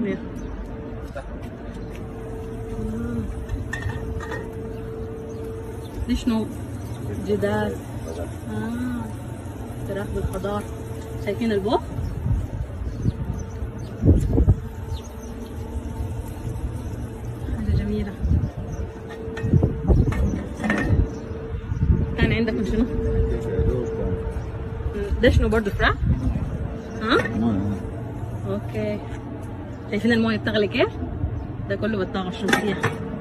مية. مم. دي شنو؟ جدال آه. فراخ بالخضار شايفين البوق؟ حاجة جميلة كان عندكم شنو؟ ده شنو برضه فراخ؟ ها؟ اوكي شايفين المويه بتغلي كيف؟ ده كله بالطاقة الشمسية